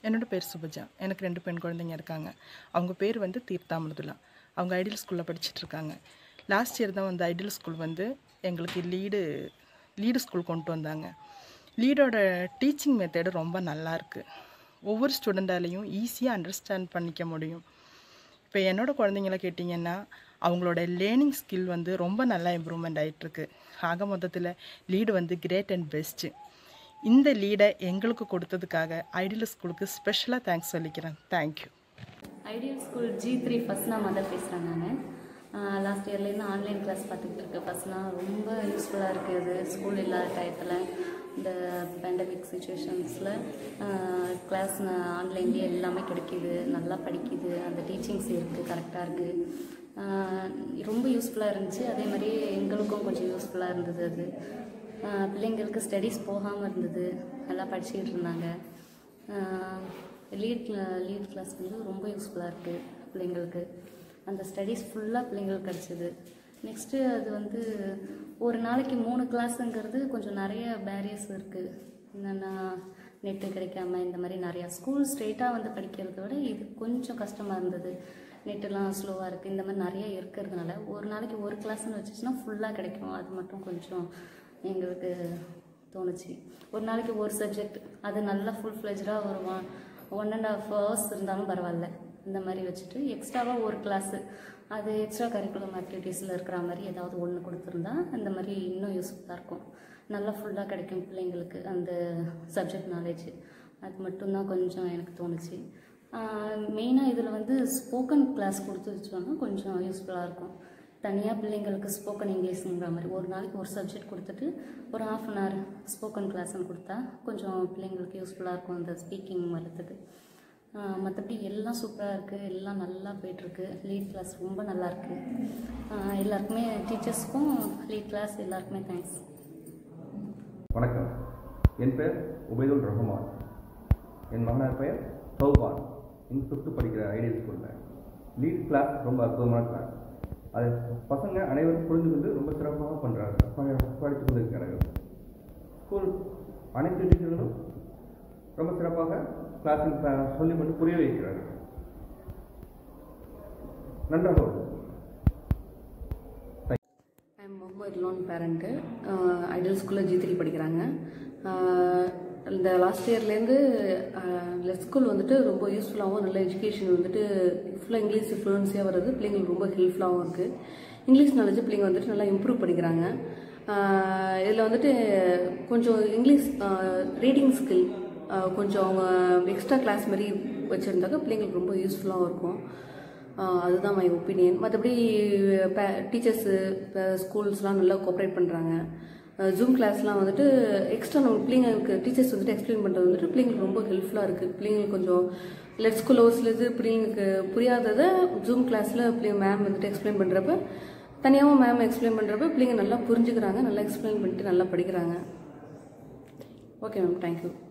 என்னோட பேர் சுபஜா எனக்கு ரெண்டு பெண் குழந்தைங்க இருக்காங்க அவங்க பேர் வந்து தீர்த்தா மிருதுலா அவங்க ஐடியல் ஸ்கூலில் படிச்சுட்டு இருக்காங்க லாஸ்ட் இயர் தான் வந்து ஐடியல் ஸ்கூல் வந்து எங்களுக்கு லீடு லீடு ஸ்கூல் கொண்டு வந்தாங்க லீடோட டீச்சிங் மெத்தடு ரொம்ப நல்லா இருக்கு ஒவ்வொரு ஸ்டூடெண்டாலையும் ஈஸியாக அண்டர்ஸ்டாண்ட் பண்ணிக்க முடியும் இப்போ என்னோட குழந்தைங்கள கேட்டிங்கன்னா அவங்களோட லேர்னிங் ஸ்கில் வந்து ரொம்ப நல்லா இம்ப்ரூவ்மெண்ட் ஆகிட்டுருக்கு ஆக மொத்தத்தில் லீடு வந்து கிரேட் அண்ட் பெஸ்ட்டு இந்த லீடை எங்களுக்கு கொடுத்ததுக்காக ஐடியல் ஸ்கூலுக்கு ஸ்பெஷலாக தேங்க்ஸ் சொல்லிக்கிறேன் thank you ideal school G three first நான் மதர் பேசுகிறேன் நான் லாஸ்ட் இயர்லேருந்து ஆன்லைன் கிளாஸ் பார்த்துக்கிட்டு இருக்கேன் ஃபஸ்ட்லாம் ரொம்ப யூஸ்ஃபுல்லாக இருக்குது அது ஸ்கூல் இல்லாத டயத்தில் இந்த பேண்டமிக் சுச்சுவேஷன்ஸில் கிளாஸ் ஆன்லைன்லேயே எல்லாமே கிடைக்கிது நல்லா படிக்குது அந்த டீச்சிங்ஸ் இருக்குது கரெக்டாக இருக்குது ரொம்ப யூஸ்ஃபுல்லாக இருந்துச்சு அதே மாதிரி எங்களுக்கும் கொஞ்சம் யூஸ்ஃபுல்லாக இருந்தது அது ஆஹ் பிள்ளைங்களுக்கு ஸ்டடீஸ் போகாமல் இருந்தது நல்லா படிச்சுக்கிட்டு இருந்தாங்க லீட் லீட் கிளாஸ் வந்து ரொம்ப யூஸ்ஃபுல்லாக இருக்குது பிள்ளைங்களுக்கு அந்த ஸ்டடீஸ் ஃபுல்லாக பிள்ளைங்களுக்கு கிடச்சிது நெக்ஸ்ட்டு அது வந்து ஒரு நாளைக்கு மூணு கிளாஸுங்கிறது கொஞ்சம் நிறைய பேரியர்ஸ் இருக்குது என்னென்னா நெட்டு கிடைக்காம இந்த மாதிரி நிறையா ஸ்கூல் ஸ்ட்ரெயிட்டாக வந்து படிக்கிறத விட இது கொஞ்சம் கஷ்டமாக இருந்தது நெட்டெல்லாம் ஸ்லோவாக இருக்குது இந்த மாதிரி நிறைய இருக்கிறதுனால ஒரு நாளைக்கு ஒரு கிளாஸ்னு வச்சுச்சுன்னா ஃபுல்லாக கிடைக்கும் அது மட்டும் கொஞ்சம் எங்களுக்கு தோணுச்சு ஒரு நாளைக்கு ஒரு சப்ஜெக்ட் அது நல்லா ஃபுல் ஃப்ளெஜ்டாக ஒரு one one and half hours இருந்தாலும் பரவாயில்ல இந்த மாதிரி வச்சுட்டு எக்ஸ்ட்ராவாக ஒரு கிளாஸு அது எக்ஸ்ட்ரா கரிக்குலம் ஆக்டிவிட்டீஸில் இருக்கிற மாதிரி ஏதாவது ஒன்று கொடுத்துருந்தா அந்த மாதிரி இன்னும் யூஸ்ஃபுல்லாக இருக்கும் நல்லா ஃபுல்லாக கிடைக்கும் பிள்ளைங்களுக்கு அந்த சப்ஜெக்ட் நாலேஜ் அது மட்டும்தான் கொஞ்சம் எனக்கு தோணுச்சு மெயினாக இதில் வந்து ஸ்போக்கன் கிளாஸ் கொடுத்து வச்சோன்னா கொஞ்சம் யூஸ்ஃபுல்லாக இருக்கும் தனியாக பிள்ளைங்களுக்கு ஸ்போக்கன் இங்கிலீஷுங்கிற மாதிரி ஒரு நாளைக்கு ஒரு சப்ஜெக்ட் கொடுத்துட்டு ஒரு ஆஃப் அன் ஹவர் ஸ்போக்கன் கிளாஸ்னு கொடுத்தா கொஞ்சம் பிள்ளைங்களுக்கு யூஸ்ஃபுல்லாக இருக்கும் அந்த ஸ்பீக்கிங் வரத்துக்கு மற்றபடி எல்லாம் சூப்பராக இருக்குது எல்லாம் நல்லா போயிட்டுருக்கு லீட் கிளாஸ் ரொம்ப நல்லா இருக்குது எல்லாருக்குமே டீச்சர்ஸ்க்கும் லீட் கிளாஸ் எல்லாருக்குமே தேங்க்ஸ் வணக்கம் என் பெயர் உபைதுல் ரஹ்மான் என் மகனார் பெயர் சௌபான் இங்கே ஃபிஃப்த்து படிக்கிற ஐடியல் ஸ்கூலில் லீட் கிளாஸ் ரொம்ப அற்புதமான கிளாஸ் அதை பசங்க அனைவரும் புரிந்து கொண்டு ரொம்ப சிறப்பாக பண்ணுறாங்க படித்து கொண்டிருக்கிறார்கள் ஸ்கூல் அனைத்து டீச்சர்களும் ரொம்ப சிறப்பாக கிளாஸில் சொல்லி கொண்டு புரிய வைக்கிறார்கள் நன்றாக உள்ளது I'm Mohammed Lone parent ideal ஸ்கூலில் ஜி த்ரீ படிக்கிறாங்க ஆஹ் இந்த லாஸ்ட் இயர்லேருந்து லெட் ஸ்கூல் வந்துட்டு ரொம்ப யூஸ்ஃபுல்லாகவும் நல்ல எஜுகேஷன் வந்துட்டு ஃபுல்லாக இங்கிலீஷ் ஃப்ளூன்ஸியாக வருது பிள்ளைங்களுக்கு ரொம்ப ஹெல்ப்ஃபுல்லாகவும் இருக்குது இங்கிலீஷ் நாலேஜ் பிள்ளைங்க வந்துட்டு நல்லா இம்ப்ரூவ் படிக்கிறாங்க இதில் வந்துட்டு கொஞ்சம் இங்கிலீஷ் ரீடிங் ஸ்கில் கொஞ்சம் அவங்க எக்ஸ்ட்ரா கிளாஸ் மாதிரி வச்சுருந்தாக்க பிள்ளைங்களுக்கு ரொம்ப யூஸ்ஃபுல்லாகவும் இருக்கும் ஆஹ் அதுதான் மை ஒப்பீனியன் மற்றபடி டீச்சர்ஸு ஸ்கூல்ஸ்லாம் நல்லா கோஆப்ரேட் பண்ணுறாங்க ஜூம் கிளாஸ்லாம் வந்துட்டு எக்ஸ்ட்ரா நம்ம பிள்ளைங்களுக்கு டீச்சர்ஸ் வந்துட்டு எக்ஸ்பிளைன் பண்ணுறது வந்துட்டு பிள்ளைங்களுக்கு ரொம்ப ஹெல்ப்ஃபுல்லாக இருக்குது பிள்ளைங்களுக்கு கொஞ்சம் லெட் ஸ்கூல் ஹவுஸில் இது பிள்ளைங்களுக்கு புரியாததை ஜூம் கிளாஸில் பிள்ளைங்க மேம் வந்துட்டு எக்ஸ்பிளைன் பண்ணுறப்ப தனியாகவும் மேம் எக்ஸ்பிளைன் பண்ணுறப்ப பிள்ளைங்க நல்லா புரிஞ்சுக்கிறாங்க நல்லா எக்ஸ்பிளைன் பண்ணிட்டு நல்லா படிக்கிறாங்க ஓகே மேம் தேங்க்யூ